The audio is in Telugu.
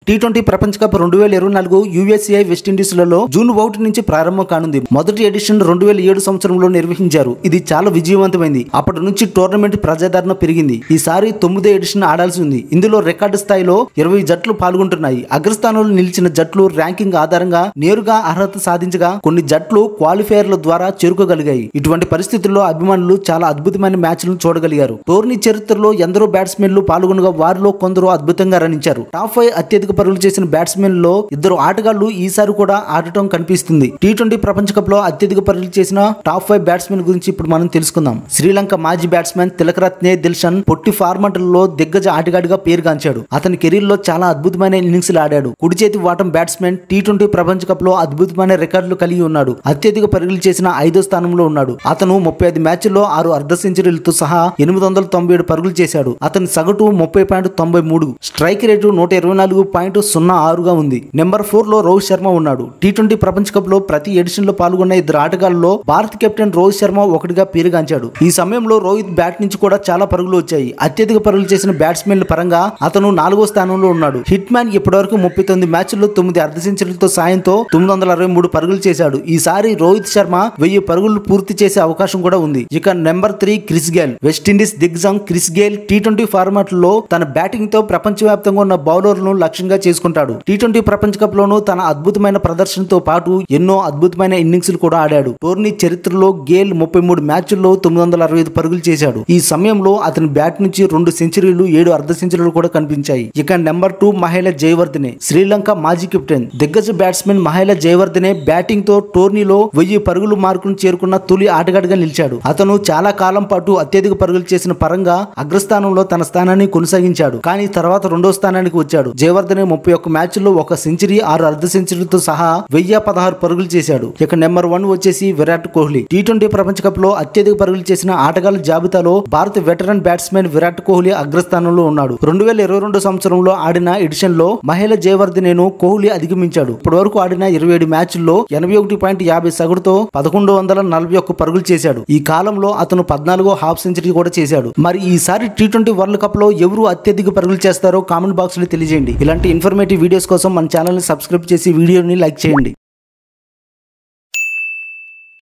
టీ ట్వంటీ ప్రపంచ కప్ రెండు వేల ఇరవై నాలుగు యుఎస్ఏ వెస్టిండీస్లలో జూన్ ఒకటి నుంచి ప్రారంభం కానుంది మొదటి ఎడిషన్ రెండు వేల ఏడు సంవత్సరంలో నిర్వహించారు ఇది చాలా విజయవంతమైంది అప్పటి నుంచి టోర్నమెంట్ ప్రజాదరణ పెరిగింది ఈసారి తొమ్మిదో ఎడిషన్ ఆడాల్సి ఉంది ఇందులో రికార్డు స్థాయిలో ఇరవై జట్లు పాల్గొంటున్నాయి అగ్రస్థానంలో నిలిచిన జట్లు ర్యాంకింగ్ ఆధారంగా నేరుగా అర్హత సాధించగా కొన్ని జట్లు క్వాలిఫైయర్ల ద్వారా చేరుకోగలిగాయి ఇటువంటి పరిస్థితుల్లో అభిమానులు చాలా అద్భుతమైన మ్యాచ్లను చూడగలిగారు టోర్నీ చరిత్రలో ఎందరో బ్యాట్స్మెన్లు పాల్గొనగా వారిలో కొందరు అద్భుతంగా రాణించారు టాప్ ఫైవ్ అత్యధిక పరుగులు చేసిన బ్యాట్స్మెన్ లో ఇద్దరు ఆటగాళ్లు ఈసారి కూడా ఆడటం కనిపిస్తుంది టీ ట్వంటీ ప్రపంచ కప్ లో అత్యధిక పరుగులు చేసిన టాప్ ఫైవ్ బ్యాట్స్మెన్ గురించి ఇప్పుడు మనం తెలుసుకుందాం శ్రీలంక మాజీ బ్యాట్స్మెన్ తిలకరత్నే దిల్షన్ పొట్టి ఫార్మాట్లలో దిగ్గజ ఆటగాడిగా పేరుగాంచాడు అతని కెరీర్ లో చాలా అద్భుతమైన ఇన్నింగ్స్ ఆడాడు కుడి చేతి వాటం బ్యాట్స్మెన్ టీ ట్వంటీ ప్రపంచ కప్ లో అద్భుతమైన రికార్డులు కలిగి ఉన్నాడు అత్యధిక పరుగులు చేసిన ఐదో స్థానంలో ఉన్నాడు అతను ముప్పై ఐదు మ్యాచ్ల్లో ఆరు అర్ధ సెంచరీలతో సహా ఎనిమిది వందల తొంభై ఏడు పరుగులు చేశాడు అతని సగటు ముప్పై పాయింట్ తొంభై మూడు స్ట్రైక్ రేటు నూట ఇరవై నాలుగు పాయింట్ సున్నా ఆరుగా ఉంది నెంబర్ ఫోర్ లో రోహిత్ శర్మ ఉన్నాడు టీ ట్వంటీ ప్రపంచ కప్ లో ప్రతి ఎడిషన్ లో పాల్గొన్న ఇద్దరు ఆటగాళ్లలో భారత కెప్టెన్ రోహిత్ శర్మ ఒకటిగా పేరుగాంచాడు ఈ సమయంలో రోహిత్ బ్యాట్ నుంచి కూడా చాలా పరుగులు వచ్చాయి అత్యధిక పరుగులు చేసిన బ్యాట్స్మెన్ల పరంగా అతను నాలుగో స్థానంలో ఉన్నాడు హిట్ మ్యాన్ ఇప్పటివరకు ముప్పై తొమ్మిది మ్యాచ్ల్లో తొమ్మిది అర్ధ సెంచరీలతో సాయంతో తొమ్మిది వందల అరవై మూడు పరుగులు చేశాడు ఈసారి రోహిత్ శర్మ వెయ్యి పరుగులు పూర్తి చేసే అవకాశం కూడా ఉంది ఇక number three Chris Gayle West Indies దిగ్గజం Chris Gayle T twenty format లో తన బ్యాటింగ్ తో ప్రపంచవ్యాప్తంగా ఉన్న బౌలర్లను లక్ష్యంగా చేసుకుంటాడు టీ ట్వంటీ ప్రపంచ కప్ లోను తన అద్భుతమైన ప్రదర్శనతో పాటు ఎన్నో అద్భుతమైన ఇన్నింగ్స్ కూడా ఆడాడు టోర్నీ చరిత్రలో గేల్ ముప్పై మూడు మ్యాచ్ల్లో తొమ్మిది వందల అరవై ఐదు పరుగులు చేశాడు ఈ సమయంలో అతని బ్యాట్ నుంచి రెండు సెంచరీలు ఏడు అర్ధ సెంచరీలు కూడా కనిపించాయి ఇక నెంబర్ టూ మహేల జయవర్ధనే శ్రీలంక మాజీ కెప్టెన్ దిగ్గజ బ్యాట్స్మెన్ మహేల జయవర్ధనే బ్యాటింగ్ తో టోర్నీలో వెయ్యి పరుగులు మార్కును చేరుకున్న తొలి ఆటగాడిగా నిలిచాడు అతను చాలా కాలం పాటు అత్యధిక పరుగులు చేసిన పరంగా అగ్రస్థానంలో తన స్థానాన్ని కొనసాగించాడు కానీ తర్వాత రెండో స్థానానికి వచ్చాడు జయవర్ధనే ముప్పై ఒక్క మ్యాచ్ల్లో ఒక సెంచరీ ఆరు అర్ధ సెంచరీలతో సహా వెయ్యి పదహారు పరుగులు చేశాడు ఇక నెంబర్ వన్ వచ్చేసి విరాట్ కోహ్లీ టీ ట్వంటీ ప్రపంచ కప్ లో అత్యధిక పరుగులు చేసిన ఆటగాళ్ల జాబితాలో భారత వెటరన్ బ్యాట్స్మెన్ విరాట్ కోహ్లీ అగ్రస్థానంలో ఉన్నాడు రెండు వేల ఇరవై రెండు సంవత్సరంలో ఆడిన ఎడిషన్ లో మహిళ జయవర్ధనేను కోహ్లీ అధిగమించాడు ఇప్పటి వరకు ఆడిన ఇరవై ఏడు మ్యాచ్ల్లో ఎనభై ఒకటి పాయింట్ యాభై సగటుతో పదకొండు వందల నలభై ఒక్క పరుగులు చేశాడు ఈ కాలంలో అతను పద్నాలుగో హాఫ్ సెంచరీ కూడా చేశాడు మరి ఈసారి టీ ట్వంటీ వరల్డ్ కప్ లో ఎవరు అత్యధిక పరుగులు చేస్తారో కామెంట్ బాక్స్ లో తెలియజేయండి ఇలాంటి ఇన్ఫర్మేటివ్ వీడియోస్ కోసం మన ఛానల్ ని సబ్స్క్రైబ్ చేసి వీడియోని లైక్ చేయండి